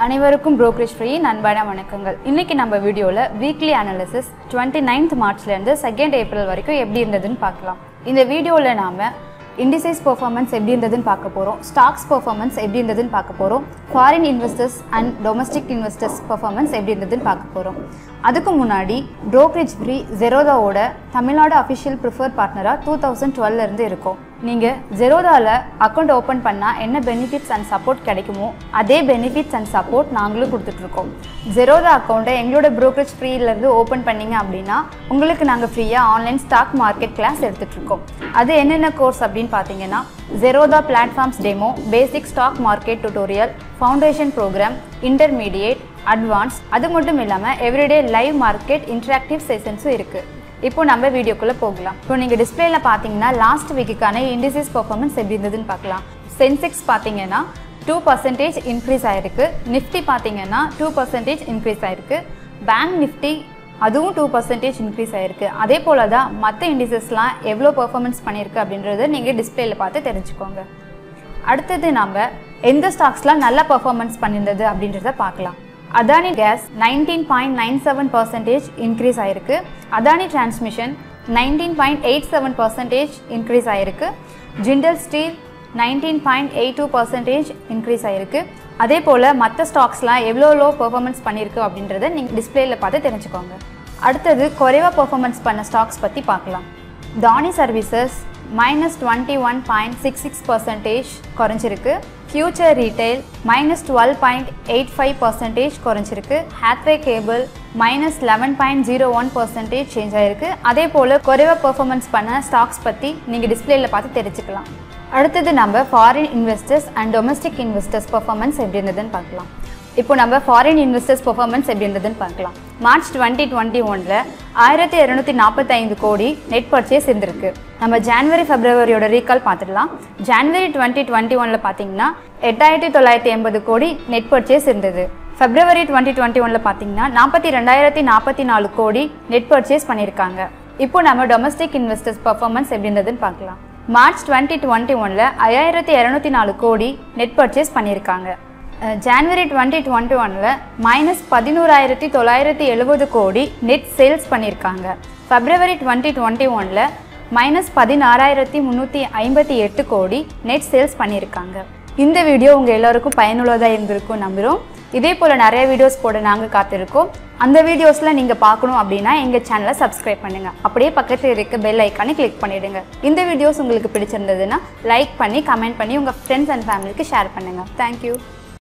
அனைவருக்கும் brokerage free அன்பான வணக்கங்கள் இன்னைக்கு நம்ம வீடியோவில் வீக்லி அனாலிசிஸ் டுவெண்ட்டி நைன்த் மார்ச்லேருந்து செகண்ட் ஏப்ரல் வரைக்கும் எப்படி இருந்ததுன்னு பார்க்கலாம் இந்த வீடியோவில் நாம் இண்டிசைஸ் பெர்ஃபார்மன்ஸ் எப்படி இருந்ததுன்னு பார்க்க போகிறோம் ஸ்டாக்ஸ் பெர்ஃபார்மன்ஸ் எப்படி இருந்ததுன்னு பார்க்க போகிறோம் foreign investors and domestic investors performance எப்படி இருந்ததுன்னு பார்க்க போகிறோம் அதுக்கு முன்னாடி brokerage ஃப்ரீ ஜெரோதாவோட தமிழ்நாடு அஃபிஷியல் ப்ரிஃபர் பார்ட்னராக டூ தௌசண்ட் டுவெல்லேருந்து இருக்கோம் நீங்கள் ஜெரோதாவில் அக்கௌண்ட் ஓப்பன் பண்ணால் என்ன பெனிஃபிட்ஸ் அண்ட் சப்போர்ட் கிடைக்குமோ அதே பெனிஃபிட்ஸ் அண்ட் சப்போர்ட் நாங்களும் கொடுத்துட்ருக்கோம் ஜெரோதா அக்கௌண்ட்டை எங்களோட brokerage ஃப்ரீலேருந்து ஓப்பன் பண்ணீங்க அப்படின்னா உங்களுக்கு நாங்கள் ஃப்ரீயாக ஆன்லைன் ஸ்டாக் மார்க்கெட் கிளாஸ் எடுத்துட்ருக்கோம் அது என்னென்ன கோர்ஸ் அப்படின்னு பார்த்தீங்கன்னா Zerodha platforms demo basic stock market tutorial foundation program intermediate advance அது மட்டும் இல்லாமல் எவ்ரிடே லைவ் மார்க்கெட் இன்ட்ராக்டிவ் செஷன்ஸும் இருக்குது இப்போ நம்ம வீடியோக்குள்ளே போகலாம் இப்போ நீங்கள் டிஸ்பிளேல பார்த்தீங்கன்னா லாஸ்ட் வீக்குக்கான இண்டிசஸ் பர்ஃபார்மன்ஸ் எப்படி இருந்ததுன்னு பார்க்கலாம் சென்செக்ஸ் பார்த்தீங்கன்னா டூ பர்சன்டேஜ் இன்க்ரீஸ் ஆயிருக்கு நிஃப்டி பார்த்தீங்கன்னா டூ பர்சன்டேஜ் இன்க்ரீஸ் ஆயிருக்கு பேங்க் நிஃப்டி அதுவும் டூ பர்சன்டேஜ் இன்க்ரீஸ் ஆயிருக்கு அதே போல தான் மற்ற இண்டிசஸ்லாம் எவ்வளோ பெர்ஃபார்மன்ஸ் பண்ணியிருக்கு அப்படின்றத நீங்கள் டிஸ்பிளேல பார்த்து தெரிஞ்சுக்கோங்க அடுத்தது நம்ம எந்த ஸ்டாக்ஸ்லாம் நல்ல பெர்ஃபார்மன்ஸ் பண்ணியிருந்தது அப்படின்றத பார்க்கலாம் Adani gas nineteen point nine seven percentage increase ஆயிருக்கு Adani transmission nineteen point eight seven percentage increase ஆயிருக்கு Jindal steel nineteen point eight two percentage increase ஆயிருக்கு அதே போல் மற்ற ஸ்டாக்ஸ்லாம் எவ்வளோ லோ பெர்ஃபார்மன்ஸ் பண்ணியிருக்கு அப்படின்றத நீங்கள் டிஸ்பிளேல பார்த்து தெரிஞ்சுக்கோங்க அடுத்தது குறைவாக பெர்ஃபார்மன்ஸ் பண்ண ஸ்டாக்ஸ் பற்றி பார்க்கலாம் Dhani services minus twenty one point six six percentage குறைஞ்சிருக்கு future retail minus twelve point eight five percentage குறைஞ்சிருக்கு Hathway cable minus eleven point zero one percentage change ஆயிருக்கு அதே போல் குறைவாக பெர்ஃபார்மன்ஸ் பண்ண ஸ்டாக்ஸ் பற்றி நீங்கள் டிஸ்பிளேல பார்த்து தெரிஞ்சுக்கலாம் அடுத்தது நம்ம foreign investors and domestic investors performance எப்படி இருந்ததுன்னு பார்க்கலாம் இப்போ நம்ம ஃபாரின் இன்வெஸ்டர்ஸ் பெர்ஃபார்மன்ஸ் எப்படி இருந்ததுன்னு பார்க்கலாம் மார்ச் டுவெண்ட்டி டுவெண்ட்டி ஒனில் ஆயிரத்தி இரநூத்தி நாற்பத்தைந்து கோடி நெட் பர்ச்சேஸ் இருந்திருக்கு நம்ம ஜான்வரி ஃபெப்ரவரியோட ரீகால் பார்த்துடலாம் ஜான்வரி டுவெண்ட்டி டுவெண்ட்டி ஒனில் பார்த்தீங்கன்னா எட்டாயிரத்தி தொள்ளாயிரத்தி எண்பது கோடி நெட் பர்ச்சேஸ் இருந்தது ஃபெப்ரவரி டுவெண்ட்டி டுவெண்ட்டி ஒனில் பார்த்தீங்கன்னா நாற்பத்தி ரெண்டாயிரத்தி நாற்பத்தி நாலு கோடி நெட் பர்ச்சேஸ் பண்ணியிருக்காங்க இப்போ நம்ம டொமஸ்டிக் இன்வெஸ்டர்ஸ் பர்ஃபார்மன்ஸ் எப்படி இருந்ததுன்னு பார்க்கலாம் மார்ச் டுவெண்ட்டி டுவெண்ட்டி ஒனில் ஐயாயிரத்தி இரநூத்தி நாலு கோடி நெட் பர்ச்சேஸ் பண்ணியிருக்காங்க ஜான்வரி டுவெண்ட்டி டுவெண்ட்டி ஒனில் மைனஸ் பதினோராயிரத்தி தொள்ளாயிரத்தி எழுபது கோடி நெட் சேல்ஸ் பண்ணியிருக்காங்க ஃபெப்ரவரி டுவெண்ட்டி டுவெண்ட்டி ஒனில் மைனஸ் பதினாறாயிரத்தி முந்நூற்றி ஐம்பத்தி எட்டு கோடி நெட் சேல்ஸ் பண்ணியிருக்காங்க இந்த வீடியோ உங்கள் எல்லோருக்கும் பயனுள்ளதாக இருந்திருக்கும் நம்புகிறோம் இதே போல் நிறைய வீடியோஸ் போட நாங்கள் காத்திருக்கோம் அந்த வீடியோஸில் நீங்கள் பார்க்கணும் அப்படின்னா எங்கள் சேனலை சப்ஸ்கிரைப் பண்ணுங்கள் அப்படியே பக்கத்தில் இருக்க பெல் ஐக்கானை கிளிக் பண்ணிவிடுங்க இந்த வீடியோஸ் உங்களுக்கு பிடிச்சிருந்ததுன்னா லைக் பண்ணி கமெண்ட் பண்ணி உங்கள் ஃப்ரெண்ட்ஸ் அண்ட் ஃபேமிலிக்கு ஷேர் பண்ணுங்கள் தேங்க்யூ